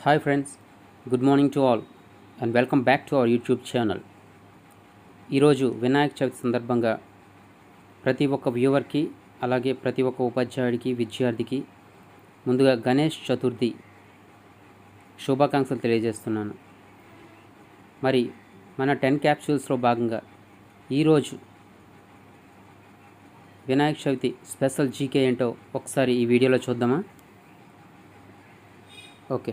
Hi friends, good morning to all and welcome back to our YouTube channel ఈరోజు వినాయక చవితి సందర్భంగా ప్రతి ఒక్క వ్యూవర్కి అలాగే ప్రతి ఒక్క ఉపాధ్యాయుడికి విద్యార్థికి ముందుగా గణేష్ చతుర్థి శుభాకాంక్షలు తెలియజేస్తున్నాను మరి మన టెన్ క్యాప్సూల్స్లో భాగంగా ఈరోజు వినాయక చవితి స్పెషల్ జీకే ఏంటో ఒకసారి ఈ వీడియోలో చూద్దామా ఓకే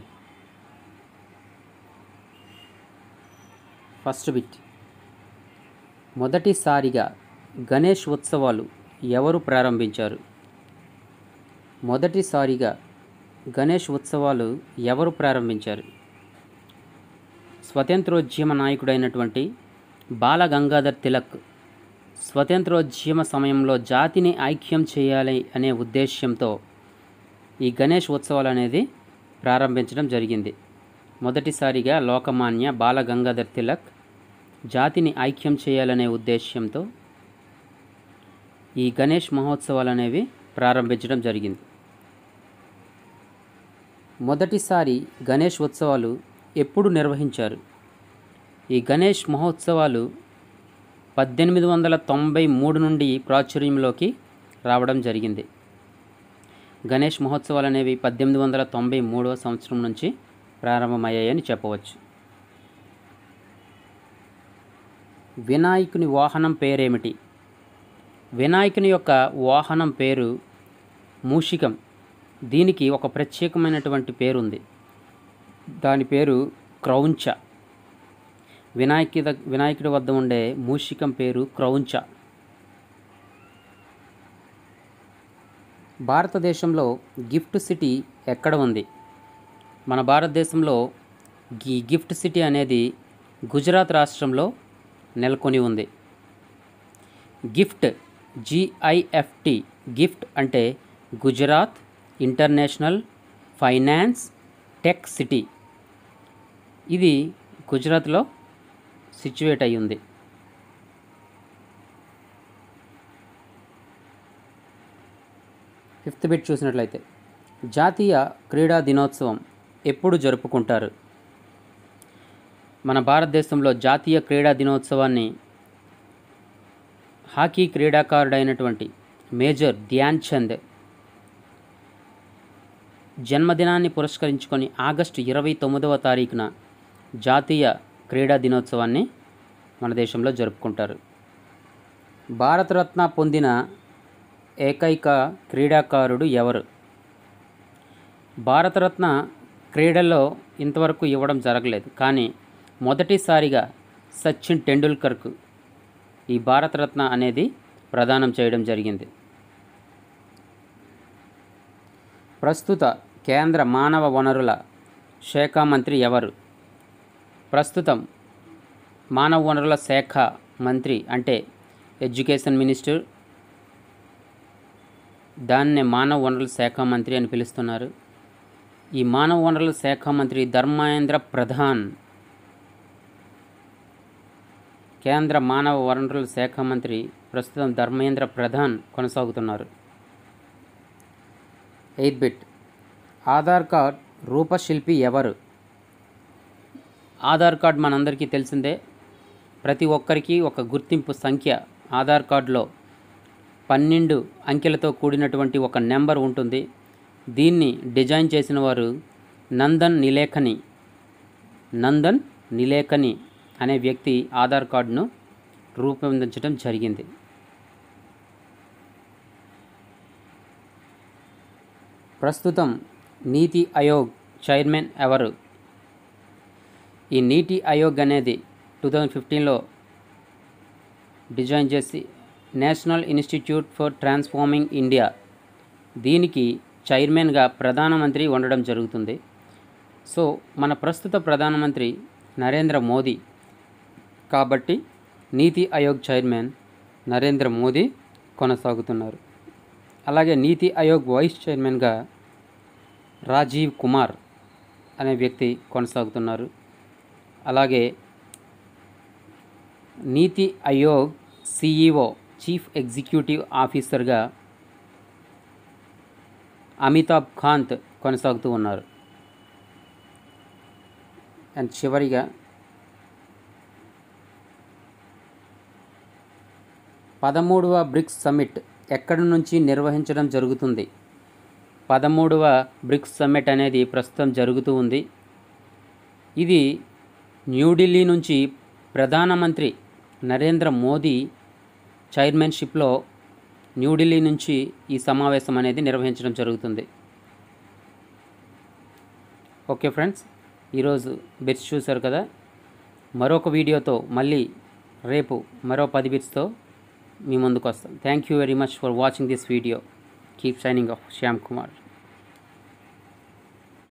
ఫస్ట్ బిట్ మొదటిసారిగా గణేష్ ఉత్సవాలు ఎవరు ప్రారంభించారు మొదటిసారిగా గణేష్ ఉత్సవాలు ఎవరు ప్రారంభించారు స్వతంత్రోద్యమ నాయకుడైనటువంటి బాల గంగాధర్ తిలక్ స్వతంత్రోద్యమ సమయంలో జాతిని ఐక్యం చేయాలి అనే ఉద్దేశ్యంతో ఈ గణేష్ ఉత్సవాలు అనేది ప్రారంభించడం జరిగింది మొదటిసారిగా లోకమాన్య బాల గంగాధర్ తిలక్ జాతిని ఐక్యం చేయాలనే ఉద్దేశ్యంతో ఈ గణేష్ మహోత్సవాలు అనేవి ప్రారంభించడం జరిగింది మొదటిసారి గణేష్ ఉత్సవాలు ఎప్పుడు నిర్వహించారు ఈ గణేష్ మహోత్సవాలు పద్దెనిమిది వందల తొంభై మూడు నుండి ప్రాచుర్యంలోకి రావడం జరిగింది గణేష్ మహోత్సవాలు అనేవి పద్దెనిమిది వందల తొంభై మూడవ సంవత్సరం నుంచి ప్రారంభమయ్యాయని చెప్పవచ్చు వినాయకుని వాహనం పేరేమిటి వినాయకుని యొక్క వాహనం పేరు మూషికం దీనికి ఒక ప్రత్యేకమైనటువంటి పేరుంది దాని పేరు క్రౌంచ వినాయకి దగ్ వినాయకుడి వద్ద ఉండే మూషికం పేరు క్రౌంచ భారతదేశంలో గిఫ్ట్ సిటీ ఎక్కడ ఉంది మన భారతదేశంలో ఈ గిఫ్ట్ సిటీ అనేది గుజరాత్ రాష్ట్రంలో నెలకొని ఉంది గిఫ్ట్ జిఐఎఫ్టి గిఫ్ట్ అంటే Gujarat international finance tech city ఇది గుజరాత్లో సిచ్యువేట్ అయి ఉంది ఫిఫ్త్ బిట్ చూసినట్లయితే జాతీయ క్రీడా దినోత్సవం ఎప్పుడు జరుపుకుంటారు మన భారతదేశంలో జాతీయ క్రీడా దినోత్సవాన్ని హాకీ క్రీడాకారుడైనటువంటి మేజర్ ధ్యాన్ చంద్ జన్మదినాన్ని పురస్కరించుకొని ఆగస్టు ఇరవై తొమ్మిదవ తారీఖున జాతీయ క్రీడా దినోత్సవాన్ని మన దేశంలో జరుపుకుంటారు భారతరత్న పొందిన ఏకైక క్రీడాకారుడు ఎవరు భారతరత్న క్రీడల్లో ఇంతవరకు ఇవ్వడం జరగలేదు కానీ మొదటిసారిగా సచిన్ టెండూల్కర్కు ఈ భారతరత్న అనేది ప్రదానం చేయడం జరిగింది ప్రస్తుత కేంద్ర మానవ వనరుల శాఖ మంత్రి ఎవరు ప్రస్తుతం మానవ వనరుల శాఖ మంత్రి అంటే ఎడ్యుకేషన్ మినిస్టర్ దాన్నే మానవ వనరుల శాఖ మంత్రి అని పిలుస్తున్నారు ఈ మానవ వనరుల శాఖ మంత్రి ధర్మేంద్ర ప్రధాన్ కేంద్ర మానవ వనరుల శాఖ మంత్రి ప్రస్తుతం ధర్మేంద్ర ప్రధాన్ కొనసాగుతున్నారు ఎయిత్ బిట్ ఆధార్ కార్డ్ రూపశిల్పి ఎవరు ఆధార్ కార్డ్ మనందరికీ తెలిసిందే ప్రతి ఒక్కరికి ఒక గుర్తింపు సంఖ్య ఆధార్ కార్డులో పన్నెండు అంకెలతో కూడినటువంటి ఒక నెంబర్ ఉంటుంది దీన్ని డిజైన్ చేసిన వారు నందన్ నిలేఖని నందన్ నిలేఖని అనే వ్యక్తి ఆధార్ కార్డును రూపొందించడం జరిగింది ప్రస్తుతం నీతి ఆయోగ్ చైర్మన్ ఎవరు ఈ నీతి ఆయోగ్ అనేది టూ థౌజండ్ ఫిఫ్టీన్లో డిజైన్ చేసి national institute for transforming India దీనికి చైర్మన్గా ప్రధానమంత్రి ఉండడం జరుగుతుంది సో మన ప్రస్తుత ప్రధానమంత్రి నరేంద్ర మోదీ కాబట్టి నీతి ఆయోగ్ చైర్మన్ నరేంద్ర మోదీ కొనసాగుతున్నారు అలాగే నీతి ఆయోగ్ వైస్ చైర్మన్గా రాజీవ్ కుమార్ అనే వ్యక్తి కొనసాగుతున్నారు అలాగే నీతి ఆయోగ్ సిఈఓ చీఫ్ ఎగ్జిక్యూటివ్ ఆఫీసర్గా అమితాబ్ కాంత్ కొనసాగుతూ ఉన్నారు అండ్ చివరిగా పదమూడవ బ్రిక్స్ సమ్మిట్ ఎక్కడి నుంచి నిర్వహించడం జరుగుతుంది పదమూడవ బ్రిక్స్ సమ్మిట్ అనేది ప్రస్తుతం జరుగుతూ ఉంది ఇది న్యూఢిల్లీ నుంచి ప్రధానమంత్రి నరేంద్ర మోదీ చైర్మన్షిప్లో న్యూఢిల్లీ నుంచి ఈ సమావేశం అనేది నిర్వహించడం జరుగుతుంది ఓకే ఫ్రెండ్స్ ఈరోజు బిట్స్ చూశారు కదా మరొక వీడియోతో మళ్ళీ రేపు మరో పది బిట్స్తో మీ ముందుకు వస్తాం thank you very much for watching this video keep shining of Shyam Kumar